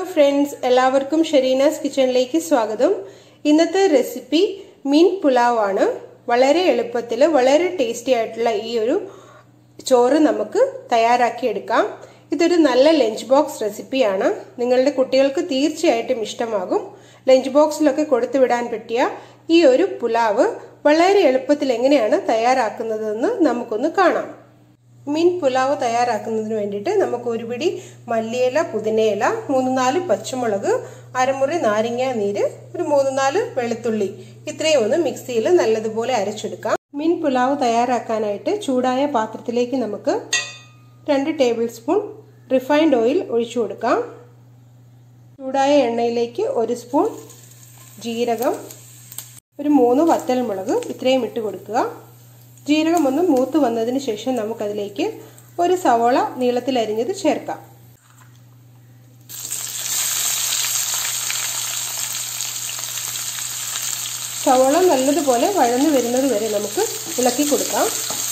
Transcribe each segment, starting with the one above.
friends എല്ലാവർക്കും ഷെറീനാസ് കിച്ചണിലേക്ക് സ്വാഗതം ഇന്നത്തെ റെസിപ്പി മീൻ പുലാവ് ആണ് വളരെ എളുപ്പത്തിൽ വളരെ ടേസ്റ്റി ആയിട്ടുള്ള ഈ ഒരു ചോറ് നമുക്ക് തയ്യാറാക്കി എടുക്കാം ഇതൊരു നല്ല ലഞ്ച് ബോക്സ് റെസിപ്പിയാണ് നിങ്ങളുടെ കുട്ടികൾക്ക് തീർച്ചയായിട്ടും ഇഷ്ടമാകും ലഞ്ച് ബോക്സിലൊക്കെ കൊടുത്തു വിടാൻ പറ്റിയ ഈ ഒരു പുലാവ് വളരെ എളുപ്പത്തിൽ എങ്ങനെയാണ് തയ്യാറാക്കുന്നതെന്ന് നമുക്കൊന്ന് കാണാം മീൻ പുലാവ് തയ്യാറാക്കുന്നതിന് വേണ്ടിയിട്ട് നമുക്ക് ഒരു പിടി മല്ലിയില പുതിനയില മൂന്ന് നാല് പച്ചമുളക് അരമുറി നാരങ്ങ നീര് ഒരു മൂന്ന് നാല് വെളുത്തുള്ളി ഇത്രയും ഒന്ന് മിക്സിയിൽ നല്ലതുപോലെ അരച്ചെടുക്കാം മീൻ പുലാവ് തയ്യാറാക്കാനായിട്ട് ചൂടായ പാത്രത്തിലേക്ക് നമുക്ക് രണ്ട് ടേബിൾ സ്പൂൺ റിഫൈൻഡ് ഓയിൽ ഒഴിച്ചു കൊടുക്കാം ചൂടായ എണ്ണയിലേക്ക് ഒരു സ്പൂൺ ജീരകം ഒരു മൂന്ന് വറ്റൽമുളക് ഇത്രയും ഇട്ട് കൊടുക്കുക ജീരകം ഒന്ന് മൂത്ത് വന്നതിന് ശേഷം നമുക്കതിലേക്ക് ഒരു സവോള നീളത്തിൽ അരിഞ്ഞത് ചേർക്കാം സവോള നല്ലതുപോലെ വഴന്നു വരുന്നത് വരെ നമുക്ക് ഇളക്കി കൊടുക്കാം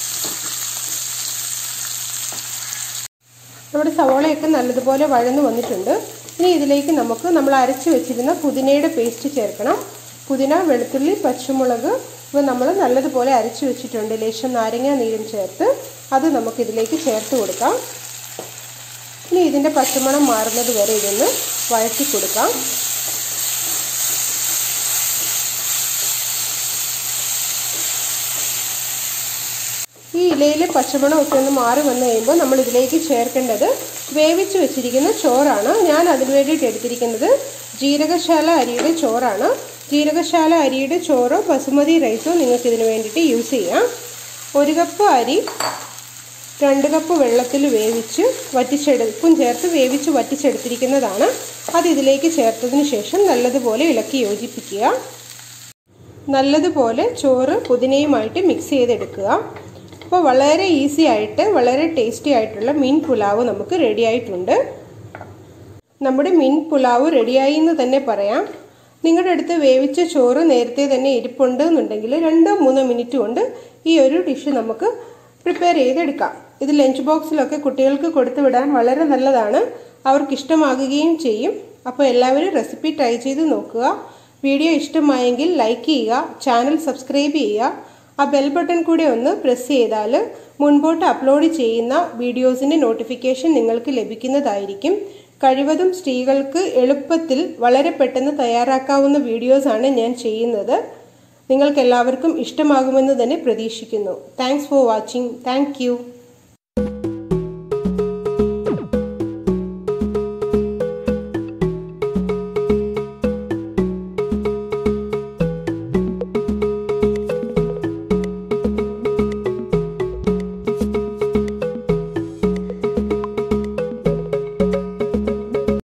നമ്മുടെ സവോളയൊക്കെ നല്ലതുപോലെ വഴന്നു വന്നിട്ടുണ്ട് ഇനി ഇതിലേക്ക് നമുക്ക് നമ്മൾ അരച്ച് വെച്ചിരുന്ന പുതിനയുടെ പേസ്റ്റ് ചേർക്കണം പുതിന വെളുത്തുള്ളി പച്ചമുളക് ഇവ നമ്മൾ നല്ലതുപോലെ അരച്ച് വെച്ചിട്ടുണ്ട് ലേശം നാരങ്ങ നീരും ചേർത്ത് അത് നമുക്ക് ഇതിലേക്ക് ചേർത്ത് കൊടുക്കാം ഇനി ഇതിൻ്റെ പച്ചമണം മാറുന്നത് വരെ ഇതൊന്ന് വഴറ്റി കൊടുക്കാം ഈ ഇലയിലെ പച്ചമണം ഒക്കെ ഒന്ന് മാറി വന്നു കഴിയുമ്പോൾ നമ്മൾ ഇതിലേക്ക് ചേർക്കേണ്ടത് വേവിച്ച് വെച്ചിരിക്കുന്ന ചോറാണ് ഞാൻ അതിന് വേണ്ടിയിട്ട് എടുത്തിരിക്കുന്നത് ജീരകശാല അരിയുടെ ചോറാണ് ജീരകശാല അരിയുടെ ചോറോ ബസുമതി റൈസോ നിങ്ങൾക്ക് ഇതിന് വേണ്ടിയിട്ട് യൂസ് ചെയ്യാം ഒരു കപ്പ് അരി രണ്ട് കപ്പ് വെള്ളത്തിൽ വേവിച്ച് വറ്റിച്ചെടു ഉപ്പും ചേർത്ത് വേവിച്ച് വറ്റിച്ചെടുത്തിരിക്കുന്നതാണ് അത് ഇതിലേക്ക് ചേർത്തതിന് ശേഷം നല്ലതുപോലെ ഇളക്കി യോജിപ്പിക്കുക നല്ലതുപോലെ ചോറ് പുതിനയുമായിട്ട് മിക്സ് ചെയ്തെടുക്കുക അപ്പോൾ വളരെ ഈസി ആയിട്ട് വളരെ ടേസ്റ്റി ആയിട്ടുള്ള മീൻ പുലാവ് നമുക്ക് റെഡി ആയിട്ടുണ്ട് നമ്മുടെ മീൻ പുലാവ് റെഡിയായി എന്ന് തന്നെ പറയാം നിങ്ങളുടെ അടുത്ത് വേവിച്ച ചോറ് നേരത്തെ തന്നെ ഇരിപ്പുണ്ട് എന്നുണ്ടെങ്കിൽ രണ്ടോ മൂന്നോ മിനിറ്റ് കൊണ്ട് ഈ ഒരു ഡിഷ് നമുക്ക് പ്രിപ്പയർ ചെയ്തെടുക്കാം ഇത് ലഞ്ച് ബോക്സിലൊക്കെ കുട്ടികൾക്ക് കൊടുത്തു വിടാൻ വളരെ നല്ലതാണ് അവർക്ക് ഇഷ്ടമാകുകയും ചെയ്യും അപ്പോൾ എല്ലാവരും റെസിപ്പി ട്രൈ ചെയ്ത് നോക്കുക വീഡിയോ ഇഷ്ടമായെങ്കിൽ ലൈക്ക് ചെയ്യുക ചാനൽ സബ്സ്ക്രൈബ് ചെയ്യുക ആ ബെൽ ബട്ടൺ കൂടെ ഒന്ന് പ്രസ് ചെയ്താൽ മുൻപോട്ട് അപ്ലോഡ് ചെയ്യുന്ന വീഡിയോസിൻ്റെ നോട്ടിഫിക്കേഷൻ നിങ്ങൾക്ക് ലഭിക്കുന്നതായിരിക്കും കഴിവതും സ്ത്രീകൾക്ക് എളുപ്പത്തിൽ വളരെ പെട്ടെന്ന് തയ്യാറാക്കാവുന്ന വീഡിയോസാണ് ഞാൻ ചെയ്യുന്നത് നിങ്ങൾക്ക് എല്ലാവർക്കും ഇഷ്ടമാകുമെന്ന് തന്നെ പ്രതീക്ഷിക്കുന്നു താങ്ക്സ് ഫോർ വാച്ചിങ് താങ്ക്